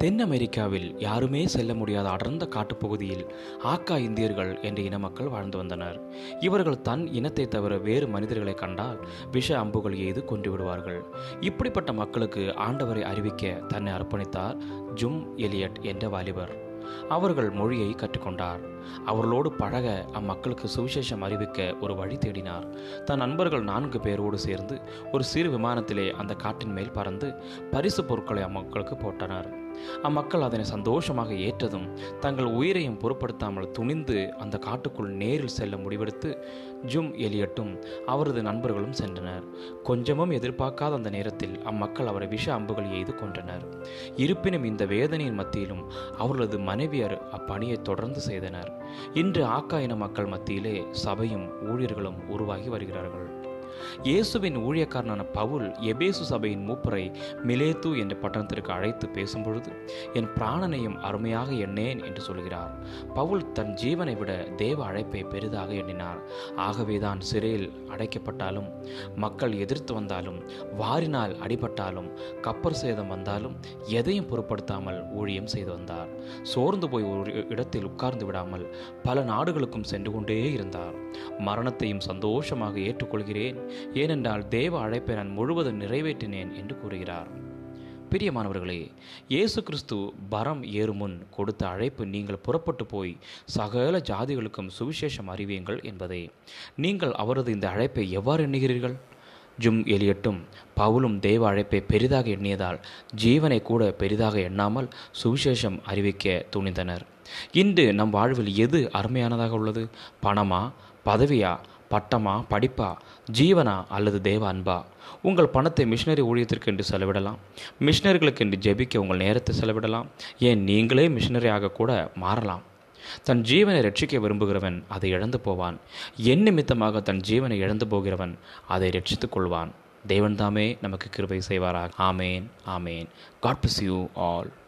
தென் அமெரிக்காவில் யாருமே செல்ல முடியாத அடர்ந்த காட்டுப்பகுதியில் ஆக்கா இந்தியர்கள் என்ற இன மக்கள் வாழ்ந்து வந்தனர் இவர்கள் தன் இனத்தை தவிர வேறு மனிதர்களை கண்டால் விஷ அம்புகள் எய்து கொண்டு விடுவார்கள் இப்படிப்பட்ட மக்களுக்கு ஆண்டவரை அறிவிக்க தன்னை அர்ப்பணித்தார் ஜும் எலியட் என்ற வாலிபர் அவர்கள் மொழியை கற்றுக்கொண்டார் அவர்களோடு பழக அம்மக்களுக்கு சுவிசேஷம் அறிவிக்க ஒரு வழி தேடினார் தன் நண்பர்கள் நான்கு பேரோடு சேர்ந்து ஒரு சிறு விமானத்திலே அந்த காட்டின் மேல் பறந்து பரிசு பொருட்களை அம்மக்களுக்கு போட்டனர் அம்மக்கள் அதனை சந்தோஷமாக ஏற்றதும் தங்கள் உயிரையும் பொருட்படுத்தாமல் துணிந்து அந்த காட்டுக்குள் நேரில் செல்ல முடிவெடுத்து ஜும் எலியட்டும் அவரது நண்பர்களும் சென்றனர் கொஞ்சமும் எதிர்பார்க்காத அந்த நேரத்தில் அம்மக்கள் அவரை விஷ அம்புகள் எய்து கொன்றனர் இருப்பினும் இந்த வேதனையின் மத்தியிலும் அவர்களது மனைவியர் அப்பணியை தொடர்ந்து செய்தனர் இன்று ஆக்கா இன மக்கள் மத்தியிலே சபையும் ஊழியர்களும் உருவாகி வருகிறார்கள் இயேசுவின் ஊழியக்காரனான பவுல் எபேசு சபையின் மூப்பரை மிலேத்து என்ற பட்டணத்திற்கு அழைத்து பேசும்பொழுது என் பிராணனையும் அருமையாக எண்ணேன் என்று சொல்கிறார் பவுல் தன் ஜீவனை விட தேவ அழைப்பை பெரிதாக எண்ணினார் ஆகவேதான் சிறையில் அடைக்கப்பட்டாலும் மக்கள் எதிர்த்து வந்தாலும் வாரினால் அடிபட்டாலும் கப்பர் சேதம் வந்தாலும் எதையும் பொருட்படுத்தாமல் ஊழியம் செய்து வந்தார் சோர்ந்து போய் ஒரு இடத்தில் உட்கார்ந்து விடாமல் பல நாடுகளுக்கும் சென்று கொண்டே இருந்தார் மரணத்தையும் சந்தோஷமாக ஏற்றுக்கொள்கிறேன் ஏனென்றால் தேவ அழைப்பை நான் முழுவதும் நிறைவேற்றினேன் என்று கூறுகிறார் பிரியமானவர்களே இயேசு கிறிஸ்து பரம் ஏறும் முன் கொடுத்த அழைப்பு நீங்கள் புறப்பட்டு போய் சகல ஜாதிகளுக்கும் சுவிசேஷம் அறிவியுங்கள் என்பதே நீங்கள் அவரது இந்த அழைப்பை எவ்வாறு எண்ணுகிறீர்கள் ஜும் எலியட்டும் பவுலும் தேவ அழைப்பை பெரிதாக எண்ணியதால் ஜீவனை கூட பெரிதாக எண்ணாமல் சுவிசேஷம் அறிவிக்க துணிந்தனர் இன்று நம் வாழ்வில் எது அருமையானதாக உள்ளது பணமா பதவியா பட்டமா படிப்பா ஜீவனா அல்லது தேவ அன்பா உங்கள் பணத்தை மிஷினரி ஊழியத்திற்கு என்று செலவிடலாம் மிஷினரிகளுக்கு என்று ஜெபிக்க உங்கள் நேரத்தை செலவிடலாம் ஏன் நீங்களே மிஷினரி ஆகக்கூட மாறலாம் தன் ஜீவனை ரட்சிக்க விரும்புகிறவன் அதை இழந்து போவான் என் நிமித்தமாக தன் ஜீவனை இழந்து போகிறவன் அதை ரட்சித்துக் கொள்வான் தேவன் தாமே நமக்கு கிருபை செய்வாராக ஆமேன் ஆமேன் காட் பிஸ் யூ ஆல்